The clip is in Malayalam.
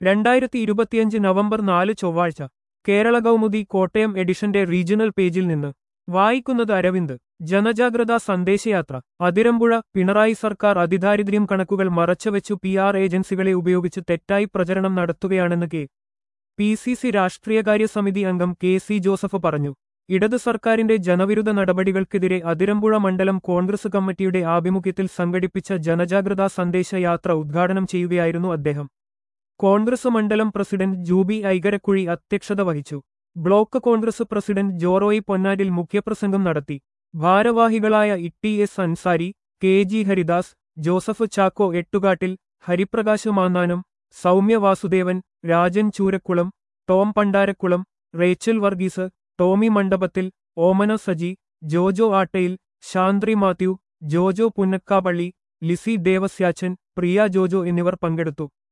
രണ്ടായിരത്തി ഇരുപത്തിയഞ്ച് നവംബർ നാല് ചൊവ്വാഴ്ച കേരള കൗമുദി കോട്ടയം എഡിഷന്റെ റീജിയണൽ പേജിൽ നിന്ന് വായിക്കുന്നത് അരവിന്ദ് ജനജാഗ്രതാ സന്ദേശയാത്ര അതിരമ്പുഴ പിണറായി സർക്കാർ അതിദാരിദ്ര്യം കണക്കുകൾ മറച്ചുവെച്ചു പി ആർ ഏജൻസികളെ ഉപയോഗിച്ച് തെറ്റായി പ്രചരണം നടത്തുകയാണെന്ന് കെ പി സി സി രാഷ്ട്രീയകാര്യ സമിതി അംഗം കെ സി ജോസഫ് പറഞ്ഞു ഇടതു സർക്കാരിന്റെ ജനവിരുദ്ധ നടപടികൾക്കെതിരെ അതിരമ്പുഴ മണ്ഡലം കോൺഗ്രസ് കമ്മിറ്റിയുടെ ആഭിമുഖ്യത്തിൽ സംഘടിപ്പിച്ച ജനജാഗ്രതാ സന്ദേശയാത്ര ഉദ്ഘാടനം ചെയ്യുകയായിരുന്നു അദ്ദേഹം കോൺഗ്രസ് മണ്ഡലം പ്രസിഡന്റ് ജൂബി ഐകരക്കുഴി അധ്യക്ഷത വഹിച്ചു ബ്ലോക്ക് കോൺഗ്രസ് പ്രസിഡന്റ് ജോറോയി പൊന്നാരിൽ മുഖ്യപ്രസംഗം നടത്തി ഭാരവാഹികളായ Itty S Ansari K G Haridas Joseph Chacko Ettukattil Hariprakash Mannanam Soumya Vasudevan Rajan Choorakkulam Tom Pandarakkulam Rachel Varghese Tomy Mandapathil Omana Saji Jojo ആട്ടയിൽ ശാന്ത്രി Mathew Jojo പുന്നക്കാപള്ളി Lissy ദേവസ്യാച്ചൻ പ്രിയ ജോജോ എന്നിവർ പങ്കെടുത്തു